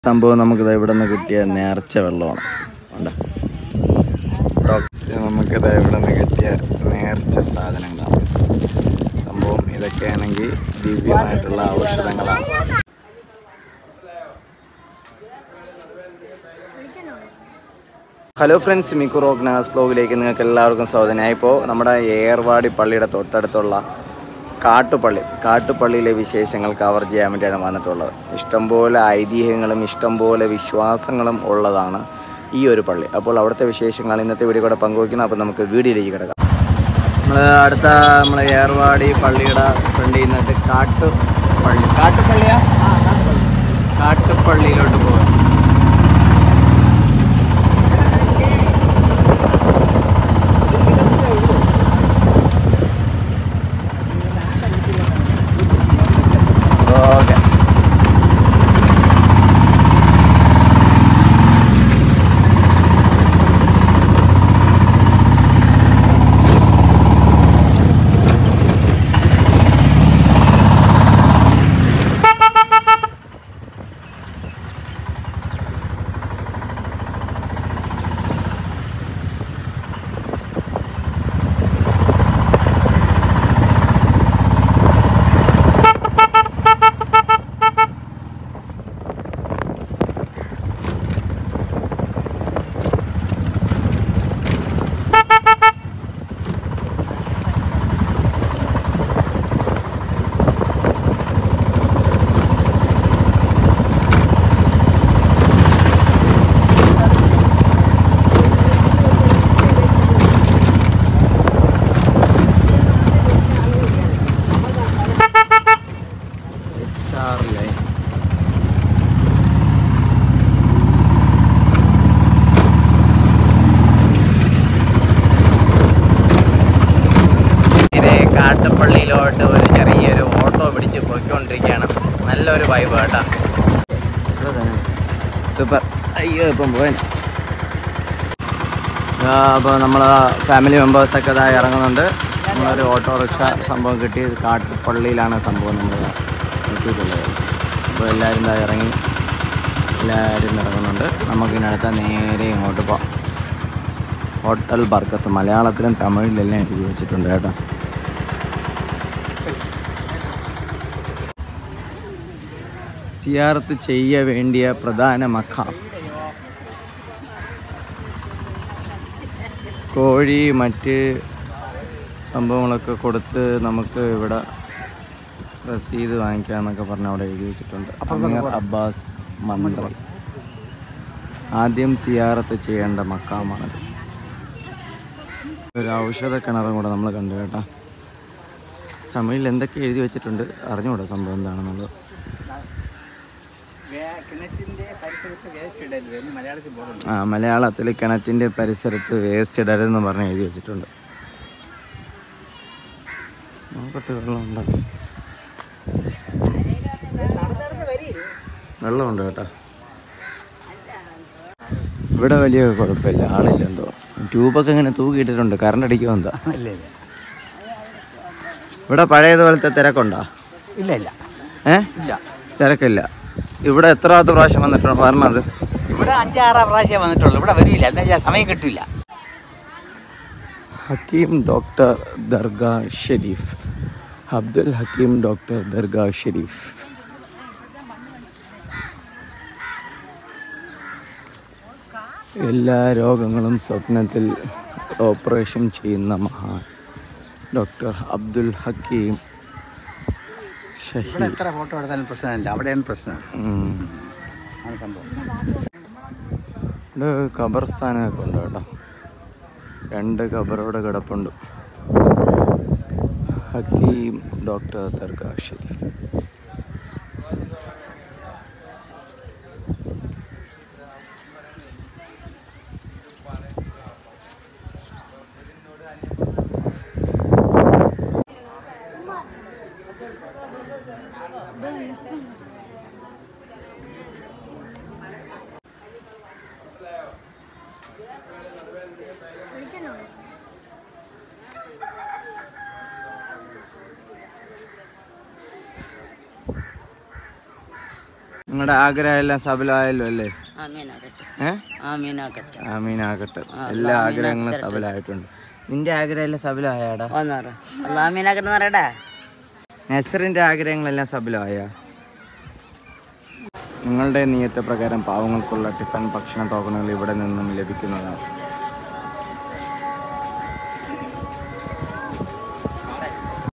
സംഭവം നമുക്കിത് ഇവിടെ നിന്ന് കിട്ടിയ നേർച്ച വെള്ളമാണ് ഉണ്ട് നമുക്കിത് ഇവിടെ നിന്ന് കിട്ടിയ നേർച്ച സാധനങ്ങളാണ് സംഭവം ഇതൊക്കെയാണെങ്കിൽ ദിവ്യമായിട്ടുള്ള ഔഷധങ്ങളാണ് ഹലോ ഫ്രണ്ട്സ് മിക്കു റോക്നാസ് ബ്ലോഗിലേക്ക് നിങ്ങൾക്ക് എല്ലാവർക്കും സ്വാഗതം ഇപ്പോൾ നമ്മുടെ ഏർവാടി പള്ളിയുടെ തൊട്ടടുത്തുള്ള കാട്ടുപള്ളി കാട്ടുപള്ളിയിലെ വിശേഷങ്ങൾ കവർ ചെയ്യാൻ വേണ്ടിയാണ് വന്നിട്ടുള്ളത് ഇഷ്ടംപോലെ ഐതിഹ്യങ്ങളും ഇഷ്ടംപോലെ വിശ്വാസങ്ങളും ഉള്ളതാണ് ഈ ഒരു പള്ളി അപ്പോൾ അവിടുത്തെ വിശേഷങ്ങൾ ഇന്നത്തെ വീഡിയോ കൂടെ പങ്കുവയ്ക്കുന്നു അപ്പോൾ നമുക്ക് വീഡിയോയിലേക്ക് കിടക്കാം നമ്മൾ അടുത്ത നമ്മളെ ഏർവാടി പള്ളിയുടെ ഫ്രണ്ടിൽ നിന്നിട്ട് കാട്ടുപള്ളി കാട്ടുപള്ളിയാ കാട്ടുപള്ളിയിലോട്ട് പോകും ഓക്കെ എച്ച് ലൈൻ നേരെ കാട്ടുപള്ളിയിലോട്ട് ഒരു ചെറിയൊരു ഓട്ടോ പിടിച്ച് പോയിക്കൊണ്ടിരിക്കുകയാണ് നല്ലൊരു വൈബ് കേട്ടാ സൂപ്പർ അയ്യോ ഇപ്പം പോവാൻ അപ്പോൾ നമ്മൾ ഫാമിലി മെമ്പേഴ്സൊക്കെ ഇതായി ഇറങ്ങുന്നുണ്ട് നമ്മളൊരു ഓട്ടോറിക്ഷ സംഭവം കിട്ടി കാട്ടുപള്ളിയിലാണ് സംഭവം നമ്മൾ എത്തിയിട്ടുള്ളത് അപ്പോൾ എല്ലാവരും ഇതായി ഇറങ്ങി എല്ലാവരും ഇറങ്ങുന്നുണ്ട് നമുക്കിനടുത്ത നേരെ ഇങ്ങോട്ട് പോവാം ഹോട്ടൽ ബർക്കത്ത് മലയാളത്തിലും തമിഴിലെല്ലാം എഴുതി വെച്ചിട്ടുണ്ട് കേട്ടോ സിയാറത്ത് ചെയ്യ വേണ്ടിയ പ്രധാന മഖാം കോഴി മറ്റ് സംഭവങ്ങളൊക്കെ കൊടുത്ത് നമുക്ക് ഇവിടെ റസീത് വാങ്ങിക്കാന്നൊക്കെ പറഞ്ഞ് അവിടെ എഴുതി വെച്ചിട്ടുണ്ട് അമീർ അബ്ബാസ് മന്ത്രി ആദ്യം സിയാറത്ത് ചെയ്യേണ്ട മക്കാമാണത് ഒരു ഔഷധ കിണറും കൂടെ നമ്മൾ കണ്ടു കേട്ടോ തമിഴിൽ എന്തൊക്കെ എഴുതി വെച്ചിട്ടുണ്ട് അറിഞ്ഞുകൂടാ സംഭവം എന്താണെന്നുള്ളത് കിണറ്റിന്റെ പരിസരത്ത് വേസ്റ്റ് ഇടരുത് എന്ന് മലയാളത്തിൽ ബോർഡുണ്ട് ആ മലയാളത്തിൽ കിണറ്റിൻ്റെ പരിസരത്ത് വേസ്റ്റ് ഇടരുതെന്ന് പറഞ്ഞ് എഴുതി വെച്ചിട്ടുണ്ട് നോക്കട്ടെ വെള്ളമുണ്ടോ വെള്ളമുണ്ട് കേട്ടോ ഇവിടെ വലിയ കുഴപ്പമില്ല ആളില്ല എന്തോ ട്യൂബൊക്കെ ഇങ്ങനെ തൂക്കിയിട്ടിട്ടുണ്ട് കറണ്ട് അടിക്കുമോ എന്താ ഇല്ല ഇല്ല ഇവിടെ പഴയതുപോലത്തെ തിരക്കുണ്ടോ ഇല്ല ഇല്ല ഏ ഇല്ല തിരക്കില്ല ഇവിടെ എത്രാമത്തെ പ്രാവശ്യം വന്നിട്ടുണ്ട് വരണത് ഇവിടെ അഞ്ചാറാം പ്രാവശ്യം വന്നിട്ടുള്ളൂ ഇവിടെ വരില്ല എന്താ വെച്ചാൽ സമയം കിട്ടില്ല ഹക്കീം ഡോക്ടർ ദർഗാ ഷെരീഫ് അബ്ദുൽ ഹക്കീം ഡോക്ടർ ദർഗാ ഷെരീഫ് എല്ലാ രോഗങ്ങളും സ്വപ്നത്തിൽ ഓപ്പറേഷൻ ചെയ്യുന്ന മഹാൻ ഡോക്ടർ അബ്ദുൽ ഹക്കീം ഇവിടെ ഷഹീദ് എത്ര ഫോട്ടോ എടുത്താലും പ്രശ്നമില്ല അവിടെയാണ് പ്രശ്നം ഉം. ആണ് സംഭവം ഇവിടെ ഖബർസ്ഥാനമൊക്കെ ഉണ്ട് കേട്ടോ രണ്ട് ഖബറോടെ കിടപ്പുണ്ട് ഹക്കീം ഡോക്ടർ ദർഗാ ഷെരീഫ് നിങ്ങളുടെ ആഗ്രഹം എല്ലാം സഫലമായല്ലോ അല്ലേ ആമീനാകട്ടെ ഏ ആമീനാകട്ടെ ആമീനാകട്ടെ എല്ലാ ആഗ്രഹങ്ങളും സഫലമായിട്ടുണ്ട് നിന്റെ ആഗ്രഹം എല്ലാം സഫലമായാടാ വന്നോറ അല്ല ആമീനാകട്ടെ എന്ന് പറയടാ നസറിന്റെ ആഗ്രഹങ്ങളെല്ലാം സഫലമായ നിങ്ങളുടെ നിയത്ത പ്രകാരം പാവങ്ങൾക്കുള്ള ടിഫൻ ഭക്ഷണ ടോക്കണുകൾ ഇവിടെ നിന്നും ലഭിക്കുന്നതാണ്